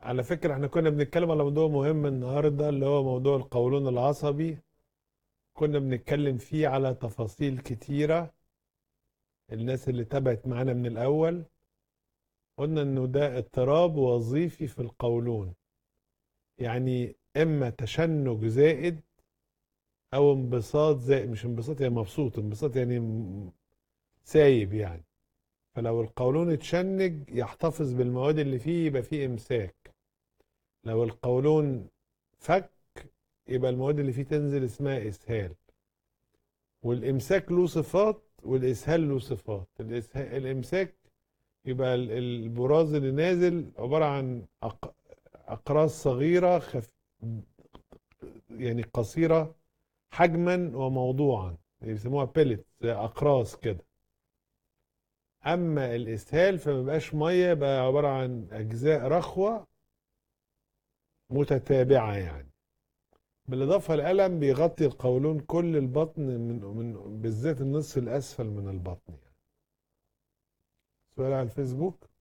على فكرة احنا كنا بنتكلم على موضوع مهم النهاردة اللي هو موضوع القولون العصبي كنا بنتكلم فيه على تفاصيل كتيرة الناس اللي تابعت معانا من الأول قلنا انه ده اضطراب وظيفي في القولون يعني اما تشنج زائد او انبساط زائد مش انبساط يعني مبسوط انبساط يعني م- سايب يعني فلو القولون اتشنج يحتفظ بالمواد اللي فيه يبقى فيه امساك لو القولون فك يبقى المواد اللي فيه تنزل اسمها اسهال والامساك له صفات والاسهال له صفات الإسهال الامساك يبقى ال- البراز اللي نازل عبارة عن أق- أقراص صغيرة خف يعني قصيرة حجما وموضوعا بيسموها بيلت زي أقراص كده أما الإسهال فما بقاش مية بقى عبارة عن أجزاء رخوة متتابعة يعني بالإضافة الألم بيغطي القولون كل البطن من, من بالذات النصف الأسفل من البطن يعني. سؤال على الفيسبوك